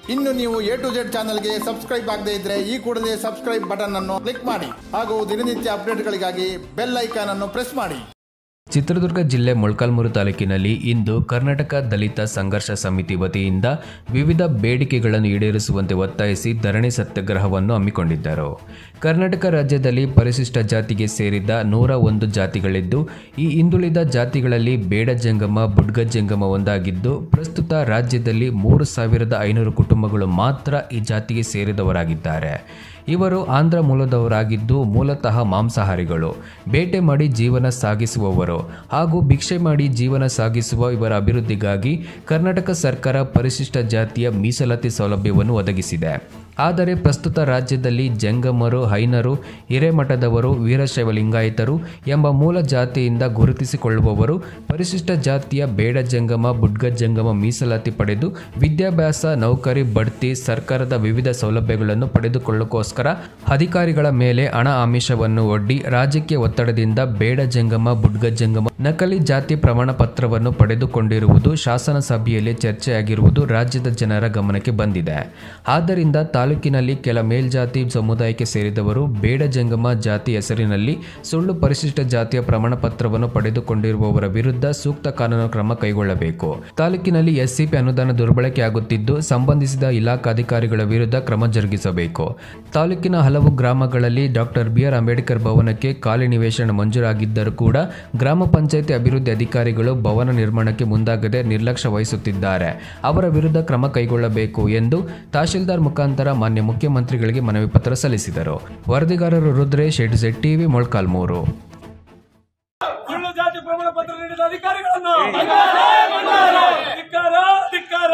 ಇನ್ನು ನೀವು A to Z ಚಾನಲ್ಗೆ ಸಬ್ಸ್ಕ್ರೈಬ್ ಆಗದೇ ಇದ್ರೆ ಈ ಕೂಡಲೇ ಸಬ್ಸ್ಕ್ರೈಬ್ ಬಟನ್ ಅನ್ನು ಕ್ಲಿಕ್ ಮಾಡಿ ಹಾಗೂ ದಿನನಿತ್ಯ ಅಪ್ಡೇಟ್ಗಳಿಗಾಗಿ ಬೆಲ್ ಐಕಾನ್ ಅನ್ನು ಪ್ರೆಸ್ ಮಾಡಿ ಚಿತ್ರದುರ್ಗ ಜಿಲ್ಲೆ ಮೊಳಕಾಲ್ಮೂರು ತಾಲೂಕಿನಲ್ಲಿ ಇಂದು ಕರ್ನಾಟಕ ದಲಿತ ಸಂಘರ್ಷ ಸಮಿತಿ ವತಿಯಿಂದ ವಿವಿಧ ಬೇಡಿಕೆಗಳನ್ನು ಈಡೇರಿಸುವಂತೆ ಒತ್ತಾಯಿಸಿ ಧರಣಿ ಸತ್ಯಾಗ್ರಹವನ್ನು ಹಮ್ಮಿಕೊಂಡಿದ್ದರು ಕರ್ನಾಟಕ ರಾಜ್ಯದಲ್ಲಿ ಪರಿಶಿಷ್ಟ ಜಾತಿಗೆ ಸೇರಿದ ನೂರ ಒಂದು ಜಾತಿಗಳಿದ್ದು ಈ ಹಿಂದುಳಿದ ಜಾತಿಗಳಲ್ಲಿ ಬೇಡ ಜಂಗಮ ಬುಡ್ಗ ಜಂಗಮ ಒಂದಾಗಿದ್ದು ಪ್ರಸ್ತುತ ರಾಜ್ಯದಲ್ಲಿ ಮೂರು ಸಾವಿರದ ಐನೂರು ಕುಟುಂಬಗಳು ಮಾತ್ರ ಈ ಜಾತಿಗೆ ಸೇರಿದವರಾಗಿದ್ದಾರೆ ಇವರು ಆಂಧ್ರ ಮೂಲದವರಾಗಿದ್ದು ಮೂಲತಃ ಮಾಂಸಾಹಾರಿಗಳು ಬೇಟೆ ಮಾಡಿ ಜೀವನ ಸಾಗಿಸುವವರು ಹಾಗೂ ಭಿಕ್ಷೆ ಮಾಡಿ ಜೀವನ ಸಾಗಿಸುವ ಇವರ ಅಭಿವೃದ್ಧಿಗಾಗಿ ಕರ್ನಾಟಕ ಸರ್ಕಾರ ಪರಿಶಿಷ್ಟ ಜಾತಿಯ ಮೀಸಲಾತಿ ಸೌಲಭ್ಯವನ್ನು ಒದಗಿಸಿದೆ ಆದರೆ ಪ್ರಸ್ತುತ ರಾಜ್ಯದಲ್ಲಿ ಜಂಗಮರು ಹೈನರು ಹಿರೇಮಠದವರು ವೀರಶೈವ ಲಿಂಗಾಯತರು ಎಂಬ ಮೂಲ ಜಾತಿಯಿಂದ ಗುರುತಿಸಿಕೊಳ್ಳುವವರು ಪರಿಶಿಷ್ಟ ಜಾತಿಯ ಬೇಡ ಜಂಗಮ ಬುಡ್ಗ ಜಂಗಮ ಮೀಸಲಾತಿ ಪಡೆದು ವಿದ್ಯಾಭ್ಯಾಸ ನೌಕರಿ ಬಡ್ತಿ ಸರ್ಕಾರದ ವಿವಿಧ ಸೌಲಭ್ಯಗಳನ್ನು ಪಡೆದುಕೊಳ್ಳೋಕ್ಕೋಸ್ಕರ ಅಧಿಕಾರಿಗಳ ಮೇಲೆ ಹಣ ಆಮಿಷವನ್ನು ಒಡ್ಡಿ ರಾಜ್ಯಕ್ಕೆ ಒತ್ತಡದಿಂದ ಬೇಡ ಜಂಗಮ ಬುಡ್ಗ ಜಂಗಮ ನಕಲಿ ಜಾತಿ ಪ್ರಮಾಣ ಪತ್ರವನ್ನು ಪಡೆದುಕೊಂಡಿರುವುದು ಶಾಸನ ಸಭೆಯಲ್ಲಿ ಚರ್ಚೆಯಾಗಿರುವುದು ರಾಜ್ಯದ ಜನರ ಗಮನಕ್ಕೆ ಬಂದಿದೆ ಆದ್ದರಿಂದ ತಾಲೂಕಿನಲ್ಲಿ ಕೆಲ ಮೇಲ್ಜಾತಿ ಸಮುದಾಯಕ್ಕೆ ಸೇರಿದವರು ಬೇಡ ಜಂಗಮ ಜಾತಿ ಹೆಸರಿನಲ್ಲಿ ಸುಳ್ಳು ಪರಿಶಿಷ್ಟ ಜಾತಿಯ ಪ್ರಮಾಣ ಪತ್ರವನ್ನು ಪಡೆದುಕೊಂಡಿರುವವರ ವಿರುದ್ಧ ಸೂಕ್ತ ಕಾನೂನು ಕ್ರಮ ಕೈಗೊಳ್ಳಬೇಕು ತಾಲೂಕಿನಲ್ಲಿ ಎಸ್ಸಿಪಿ ಅನುದಾನ ದುರ್ಬಳಕೆಯಾಗುತ್ತಿದ್ದು ಸಂಬಂಧಿಸಿದ ಇಲಾಖಾಧಿಕಾರಿಗಳ ವಿರುದ್ಧ ಕ್ರಮ ಜರುಗಿಸಬೇಕು ತಾಲೂಕಿನ ಹಲವು ಗ್ರಾಮಗಳಲ್ಲಿ ಡಾಕ್ಟರ್ ಬಿಆರ್ ಅಂಬೇಡ್ಕರ್ ಭವನಕ್ಕೆ ಖಾಲಿ ನಿವೇಶನ ಮಂಜೂರಾಗಿದ್ದರೂ ಕೂಡ ಗ್ರಾಮ ಪಂಚಾಯಿತಿ ಅಭಿವೃದ್ಧಿ ಅಧಿಕಾರಿಗಳು ಭವನ ನಿರ್ಮಾಣಕ್ಕೆ ಮುಂದಾಗದೆ ನಿರ್ಲಕ್ಷ್ಯ ವಹಿಸುತ್ತಿದ್ದಾರೆ ಅವರ ವಿರುದ್ಧ ಕ್ರಮ ಕೈಗೊಳ್ಳಬೇಕು ಎಂದು ತಹಶೀಲ್ದಾರ್ ಮುಖಾಂತರ ಮಾನ್ಯ ಮುಖ್ಯಮಂತ್ರಿಗಳಿಗೆ ಮನವಿ ಪತ್ರ ಸಲ್ಲಿಸಿದರು ವರದಿಗಾರರು Rudresh A to Z TV Molakalmuru ಸುಳ್ಳು ಜಾತಿ ಪ್ರಮಾಣ ಪತ್ರ ನೀಡಿದ ಅಧಿಕಾರಿಗಳನ್ನು ಧಿಕ್ಕಾರ ಧಿಕ್ಕಾರ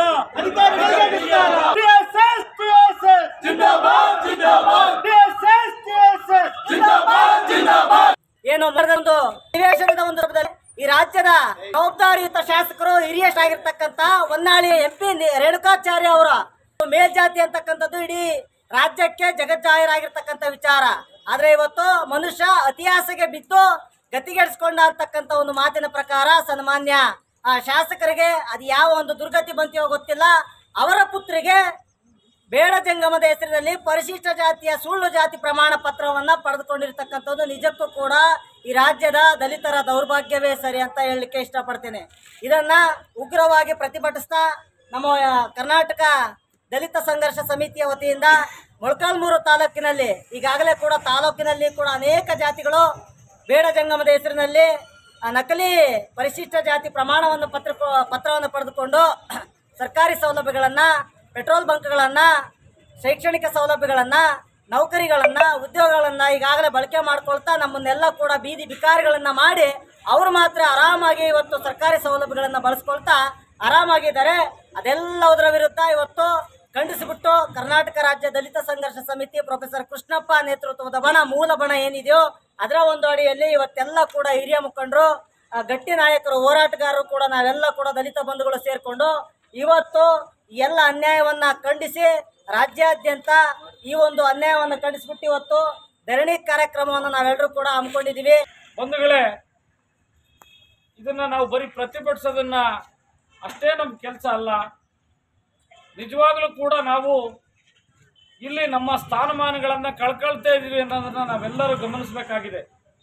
TSS, TSS, ಜಿಂದಾಬಾದ್ ಜಿಂದಾಬಾದ್ TSS, TSS. ಜಿಂದಾಬಾದ್ ಜಿಂದಾಬಾದ್ ಏನು ಮಾಡಿದ ಒಂದು ನಿವೇಶನದ ಒಂದು ರೂಪದಲ್ಲಿ ಈ ರಾಜ್ಯದ ಜವಾಬ್ದಾರಿಯುತ ಶಾಸಕರು ಹಿರಿಯಷ್ಟಾಗಿರ್ತಕ್ಕಂತ ಹೊನ್ನಾಳಿ ಎಂ ಪಿ ರೇಣುಕಾಚಾರ್ಯ ಅವರ ಮೇಲ್ಜಾತಿ ಅಂತಕ್ಕಂಥದ್ದು ಇಡೀ ರಾಜ್ಯಕ್ಕೆ ಜಗಜ್ಜಾಹಿರಾಗಿರ್ತಕ್ಕಂಥ ವಿಚಾರ ಆದ್ರೆ ಇವತ್ತು ಮನುಷ್ಯ ಅತಿಯಾಸೆಗೆ ಬಿದ್ದು ಗತಿಗೆಡಿಸ್ಕೊಂಡ ಅಂತಕ್ಕಂಥ ಒಂದು ಮಾತಿನ ಪ್ರಕಾರ ಸನ್ಮಾನ್ಯ ಆ ಶಾಸಕರಿಗೆ ಅದು ಯಾವ ಒಂದು ದುರ್ಗತಿ ಬಂತೀವೋ ಗೊತ್ತಿಲ್ಲ ಅವರ ಪುತ್ರಿಗೆ ಬೇಡ ಜಂಗಮದ ಹೆಸರಿನಲ್ಲಿ ಪರಿಶಿಷ್ಟ ಜಾತಿಯ ಸುಳ್ಳು ಜಾತಿ ಪ್ರಮಾಣ ಪತ್ರವನ್ನ ಪಡೆದುಕೊಂಡಿರ್ತಕ್ಕಂಥದ್ದು ನಿಜಕ್ಕೂ ಕೂಡ ಈ ರಾಜ್ಯದ ದಲಿತರ ದೌರ್ಭಾಗ್ಯವೇ ಸರಿ ಅಂತ ಹೇಳಲಿಕ್ಕೆ ಇಷ್ಟಪಡ್ತೇನೆ ಇದನ್ನ ಉಗ್ರವಾಗಿ ಪ್ರತಿಭಟಿಸ್ತಾ ನಮ್ಮ ಆ, ಕರ್ನಾಟಕ ದಲಿತ ಸಂಘರ್ಷ ಸಮಿತಿಯ ವತಿಯಿಂದ ಮೊಳಕಾಲ್ಮೂರು ತಾಲೂಕಿನಲ್ಲಿ ಈಗಾಗಲೇ ಕೂಡ ತಾಲೂಕಿನಲ್ಲಿ ಕೂಡ ಅನೇಕ ಜಾತಿಗಳು ಬೇಡ ಜಂಗಮದ ಹೆಸರಿನಲ್ಲಿ ಆ, ನಕಲಿ ಪರಿಶಿಷ್ಟ ಜಾತಿ ಪ್ರಮಾಣವನ್ನು ಪತ್ರ ಪತ್ರವನ್ನು ಪಡೆದುಕೊಂಡು ಸರ್ಕಾರಿ ಸೌಲಭ್ಯಗಳನ್ನ ಪೆಟ್ರೋಲ್ ಬಂಕ್ಗಳನ್ನ ಶೈಕ್ಷಣಿಕ ಸೌಲಭ್ಯಗಳನ್ನ ನೌಕರಿಗಳನ್ನ ಉದ್ಯೋಗಗಳನ್ನ ಈಗಾಗಲೇ ಬಳಕೆ ಮಾಡ್ಕೊಳ್ತಾ ನಮ್ಮನ್ನೆಲ್ಲ ಕೂಡ ಬೀದಿ ಬಿಕಾರಿಗಳನ್ನ ಮಾಡಿ ಅವರು ಮಾತ್ರ ಆರಾಮಾಗಿ ಇವತ್ತು ಸರ್ಕಾರಿ ಸೌಲಭ್ಯಗಳನ್ನ ಬಳಸ್ಕೊಳ್ತಾ ಆರಾಮಾಗಿದ್ದಾರೆ ಅದೆಲ್ಲದರ ವಿರುದ್ಧ ಇವತ್ತು ಖಂಡಿಸಿಬಿಟ್ಟು ಕರ್ನಾಟಕ ರಾಜ್ಯ ದಲಿತ ಸಂಘರ್ಷ ಸಮಿತಿ ಪ್ರೊಫೆಸರ್ ಕೃಷ್ಣಪ್ಪ ನೇತೃತ್ವದ ಬಣ ಮೂಲ ಬಣ ಏನಿದೆಯೋ ಅದರ ಒಂದು ಅಡಿಯಲ್ಲಿ ಇವತ್ತೆಲ್ಲ ಕೂಡ ಹಿರಿಯ ಮುಖಂಡರು ಆ, ಗಟ್ಟಿ ನಾಯಕರು ಹೋರಾಟಗಾರರು ಕೂಡ ನಾವೆಲ್ಲ ಕೂಡ ದಲಿತ ಬಂಧುಗಳು ಸೇರ್ಕೊಂಡು ಇವತ್ತು ಈ ಎಲ್ಲ ಅನ್ಯಾಯವನ್ನ ಖಂಡಿಸಿ ರಾಜ್ಯಾದ್ಯಂತ ಈ ಒಂದು ಅನ್ಯಾಯವನ್ನು ಖಂಡಿಸ್ಬಿಟ್ಟು ಇವತ್ತು ಧರಣಿ ಕಾರ್ಯಕ್ರಮವನ್ನು ನಾವೆಲ್ಲರೂ ಕೂಡ ಹಮ್ಮಿಕೊಂಡಿದ್ದೀವಿ ಬಂಧುಗಳೇ ಇದನ್ನ ನಾವು ಬರೀ ಪ್ರತಿಭಟಿಸೋದನ್ನ ಅಷ್ಟೇ ನಮ್ಮ ಕೆಲಸ ಅಲ್ಲ ನಿಜವಾಗ್ಲೂ ಕೂಡ ನಾವು ಇಲ್ಲಿ ನಮ್ಮ ಸ್ಥಾನಮಾನಗಳನ್ನ ಕಳ್ಕೊಳ್ತಾ ಇದೀವಿ ಅನ್ನೋದನ್ನ ನಾವೆಲ್ಲರೂ ಗಮನಿಸಬೇಕಾಗಿದೆ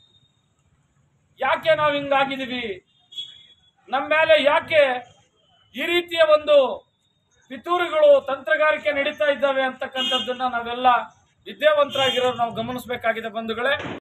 ಯಾಕೆ ನಾವು ಹಿಂಗಾಗಿದ್ದೀವಿ ನಮ್ಮ ಮೇಲೆ ಯಾಕೆ ಈ ರೀತಿಯ ಒಂದು ಪಿತೂರಿಗಳು ತಂತ್ರಗಾರಿಕೆ ನಡೀತಾ ಇದ್ದಾವೆ ಅಂತಕ್ಕಂಥದ್ದನ್ನ ನಾವೆಲ್ಲ ವಿದ್ಯಾವಂತರಾಗಿರೋರು ನಾವು ಗಮನಿಸಬೇಕಾಗಿದೆ ಬಂಧುಗಳೇ